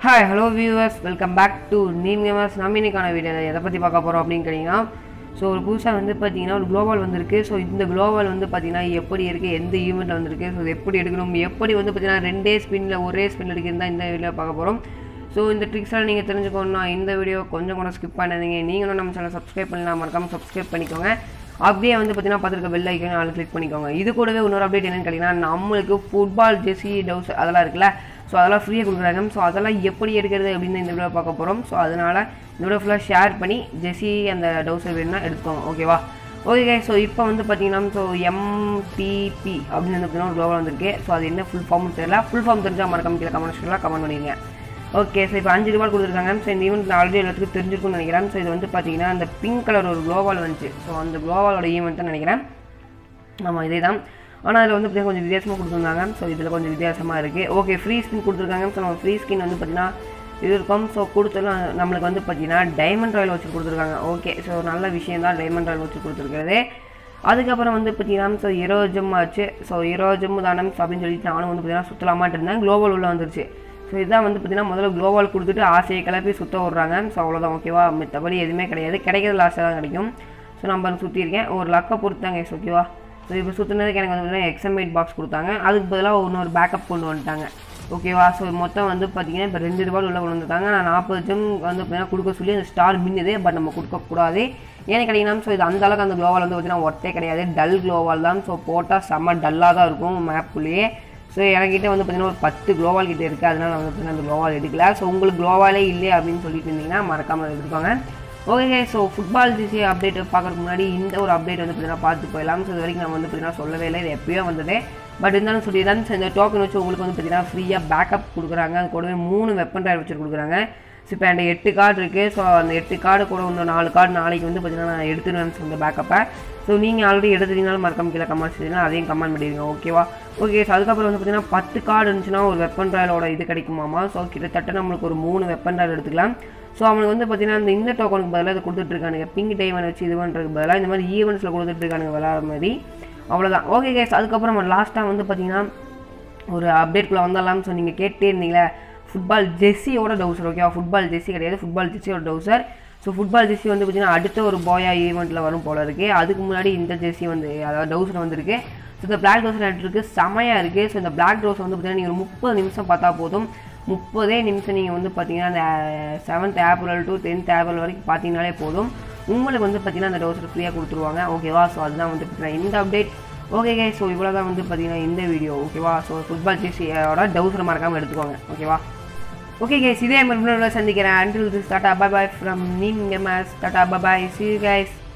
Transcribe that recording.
hi hello viewers welcome back to Neem gamers நம்ம இன்னைக்கான video எதை பற்றி பார்க்க போகிறோம் அப்படின்னு கேட்டிங்கன்னா ஸோ ஒரு புதுசாக வந்து பார்த்தீங்கன்னா ஒரு குளோபல் வந்திருக்கு ஸோ இந்த குளோபல் வந்து பார்த்தீங்கன்னா எப்படி இருக்குது எந்த ஈவெண்ட்டில் வந்திருக்கு ஸோ இது எப்படி எடுக்கணும் எப்படி வந்து பார்த்தீங்கன்னா ரெண்டே ஸ்பின்னில் ஒரே ஸ்பின் எடுக்கிறது தான் இந்த வீடியோ பார்க்க போகிறோம் ஸோ இந்த ட்ரிக்ஸ்லாம் நீங்கள் தெரிஞ்சுக்கணும்னா இந்த வீடியோ கொஞ்சம் கூட ஸ்கிப் பண்ணாதீங்க நீங்களும் நம்ம சேனல் சப்ஸ்கிரைப் பண்ணலாம் மறக்காமல் சப்ஸ்கிரைப் பண்ணிக்கோங்க அப்படியே வந்து பார்த்தீங்கன்னா பார்த்துருக்க பெல் ஐக்கன் ஆள் கிளிக் பண்ணிக்கோங்க இது கூடவே இன்னொரு அப்டேட் என்னன்னு கேட்டிங்கன்னா நம்மளுக்கு ஃபுட்பால் ஜெர்சி டவுஸ் அதெல்லாம் இருக்குல்ல ஸோ அதெல்லாம் ஃப்ரீயாக கொடுக்குறாங்க ஸோ அதெல்லாம் எப்படி எடுக்கிறது அப்படின்னு இந்த வீடியோ பார்க்க போகிறோம் ஸோ அதனால் இந்த வீடியோ ஃபுல்லாக ஷேர் பண்ணி ஜெர்சி அந்த டவுசர் வேணும்னா எடுத்துக்கோங்க ஓகேவா ஓகே ஸோ இப்போ வந்து பார்த்தீங்கன்னா ஸோ எம்பிபி அப்படின்னு வந்து பார்த்தீங்கன்னா ஒரு குளோபல் வந்திருக்கு ஸோ அது என்ன ஃபுல் ஃபார்ம் தெரியல ஃபுல் ஃபார்ம் தெரிஞ்சால் மறக்காம கீழே கமெண்ட் செக்ஷனில் கமெண்ட் பண்ணிடுங்க ஓகே ஸோ இப்போ அஞ்சு ரூபாய் கொடுத்துருக்காங்க ஸோ இந்த ஈவெண்ட் ஆல்ரெடி எல்லாத்துக்கும் தெரிஞ்சிருக்கும்னு நினைக்கிறேன் ஸோ இது வந்து பார்த்தீங்கன்னா அந்த பிங்க் கலர் ஒரு குளோபால் வந்துச்சு ஸோ அந்த குளோபாலோட ஈவெண்ட் நினைக்கிறேன் ஆமாம் இதே தான் ஆனால் அதில் வந்து பார்த்தீங்கன்னா கொஞ்சம் வித்தியாசமாக கொடுத்துருந்தாங்க ஸோ இதில் கொஞ்சம் வித்தியாசமாக இருக்குது ஓகே ஃப்ரீ ஸ்கின் கொடுத்துருக்காங்க ஸோ நம்ம ஃப்ரீ ஸ்கின் வந்து பார்த்தீங்கன்னா இது இருக்கும் ஸோ கொடுத்தலாம் நம்மளுக்கு வந்து பார்த்தீங்கன்னா டைமண்ட் ராயல் வச்சு கொடுத்துருக்காங்க ஓகே ஸோ நல்ல விஷயம் தான் டைமண்ட் ராயல் வச்சு கொடுத்துருக்கிறது அதுக்கப்புறம் வந்து பார்த்தீங்கன்னா ஸோ இரோஜம் ஆச்சு ஸோ இரோஜம் தானம் அப்படின்னு சொல்லிட்டு நானும் வந்து பார்த்தீங்கன்னா சுற்றலாமாட்டு இருந்தேன் குளோபல் உள்ள வந்துருச்சு ஸோ இதான் வந்து பார்த்தீங்கன்னா முதல்ல குளோபல் கொடுத்துட்டு ஆசையை கிளப்பி சுற்ற விட்றாங்க ஸோ அவ்வளோதான் ஓகேவா மற்றபடி எதுவுமே கிடையாது கிடைக்கிறது லாஸ்ட்டாக தான் கிடைக்கும் ஸோ நம்ம சுற்றிருக்கேன் ஒரு லக்கை பொறுத்தாங்க ஓகேவா ஸோ இப்போ சுற்றினதுக்கு எனக்கு வந்து பார்த்தீங்கன்னா எக்ஸமேட் பாக்ஸ் கொடுத்தாங்க அதுக்கு பதிலாக இன்னொரு பேக்கப் கொண்டு வந்துட்டாங்க ஓகேவா ஸோ மொத்தம் வந்து பார்த்தீங்கன்னா இப்போ ரெண்டு ரூபாய் உள்ள கொண்டு வந்திருக்காங்க நான் நாற்பது ஜெம் வந்து பார்த்தீங்கன்னா கொடுக்க சொல்லி அந்த ஸ்டார் மின்னுது பட் நம்ம கொடுக்கக்கூடாது ஏன்னு கேட்டிங்கன்னா ஸோ இது அந்த அளவுக்கு அந்த குளோவால் வந்து பார்த்தீங்கன்னா ஒர்த்தே கிடையாது டல் குளோவால் தான் ஸோ போட்டால் செம்ம டல்லாக தான் இருக்கும் மேப்புக்குள்ளேயே ஸோ என்கிட்ட வந்து பார்த்தீங்கன்னா ஒரு பத்து குளோவால் கிட்டே இருக்குது அதனால் நான் வந்து பார்த்தீங்கன்னா அந்த குளோவால் எடுக்கல ஸோ உங்களுக்கு குளோவாலே இல்லை அப்படின்னு சொல்லிட்டு இருந்தீங்கன்னா மறக்காமல் எடுத்துக்கோங்க ஓகே ஸோ ஃபுட்பால் ஜிசி அப்டேட் பார்க்கறதுக்கு முன்னாடி இந்த ஒரு அப்டேட் வந்து பார்த்தீங்கன்னா பார்த்து போயிடலாம் ஸோ இது வரைக்கும் நம்ம வந்து பார்த்தீங்கன்னா சொல்லவே இல்லை இது எப்பயோ வந்தது பட் இருந்தாலும் சொல்லிடுறேன் ஸோ இந்த டோக்கன் வச்சு உங்களுக்கு வந்து பார்த்தீங்கன்னா ஃப்ரீயாக பேக்கப் கொடுக்குறாங்க அது கூடவே மூணு வெப்பன் ட்ரைவ் வச்சு கொடுக்குறாங்க ஸோ இப்போ என்கிட்ட எட்டு கார்டு இருக்குது ஸோ அந்த எட்டு கார்டு கூட இன்னும் நாலு கார்டு நாளைக்கு வந்து பார்த்தீங்கன்னா நான் எடுத்துருவேன் ஸோ இந்த பேக்கப்பை ஸோ நீங்கள் ஆல்ரெடி எடுத்துட்டீங்கனாலும் மறக்காம கீழே கமெண்ட் செய்யுங்க அதையும் கமெண்ட் பண்ணிடுங்க ஓகேவா ஓகே ஸோ அதுக்கப்புறம் வந்து பார்த்தீங்கன்னா பத்து கார்டு இருந்துச்சுன்னா ஒரு வெப்பன் ட்ராயலோட இது கிடைக்குமாமா ஸோ கிட்டத்தட்ட நம்மளுக்கு ஒரு மூணு வெப்பன் ட்ராயல் எடுத்துக்கலாம் ஸோ அவனுக்கு வந்து பார்த்தீங்கன்னா இந்த இந்த டோக்கனுக்கு பதிலாக இதை கொடுத்துட்ருக்கானுங்க பிங்க் டைமண்ட் வச்சு இது பண்ணுறதுக்கு பதிலாக இந்த மாதிரி ஈவெண்ட்ஸில் கொடுத்துட்ருக்கானுங்க விளாட்ற மாதிரி அவ்வளோதான் ஓகே கேஸ் அதுக்கப்புறம் லாஸ்ட்டாக வந்து பார்த்தீங்கன்னா ஒரு அப்டேட்குள்ளே வந்தாலாம் ஸோ நீங்கள் கேட்டே இருந்தீங்களே ஃபுட்பால் ஜெர்சியோட டவுசர் ஓகேவா ஃபுட்பால் ஜெர்சி கிடையாது ஃபுட்பால் ஜெர்சியோட டவுசர் ஸோ ஃபுட்பால் ஜெர்சி வந்து பார்த்தீங்கன்னா அடுத்த ஒரு போயா ஈவெண்ட்டில் வரும் போல இருக்குது அதுக்கு முன்னாடி இந்த ஜெர்சி வந்து அதாவது டவுசர் வந்திருக்கு ஸோ இந்த பிளாக் டவுசர் இருக்குது செமையாக இருக்குது ஸோ இந்த பிளாக் டவுசர் வந்து பார்த்தீங்கன்னா நீங்கள் ஒரு முப்பது நிமிஷம் பார்த்தா போதும் முப்பதே நிமிஷம் நீங்கள் வந்து பார்த்தீங்கன்னா அந்த seventh April to tenth April வரைக்கும் பார்த்தீங்கனாலே போதும் உங்களுக்கு வந்து பார்த்தீங்கன்னா அந்த டவுசர் ஃப்ரீயாக கொடுத்துருவாங்க ஓகேவா ஸோ அதுதான் வந்து பார்த்தீங்கன்னா இந்த அப்டேட் ஓகே கே ஸோ இவ்வளோ தான் வந்து பார்த்தீங்கன்னா இந்த வீடியோ ஓகேவா ஸோ ஃபுட்பால் ஜெர்சியோட டவுசர் மறக்காமல் எடுத்துக்கோங்க ஓகேவா ஓகே கேஸ் இதே மாதிரி சந்திக்கிறேன் until this tata bye bye from Neem gamers tata bye bye see guys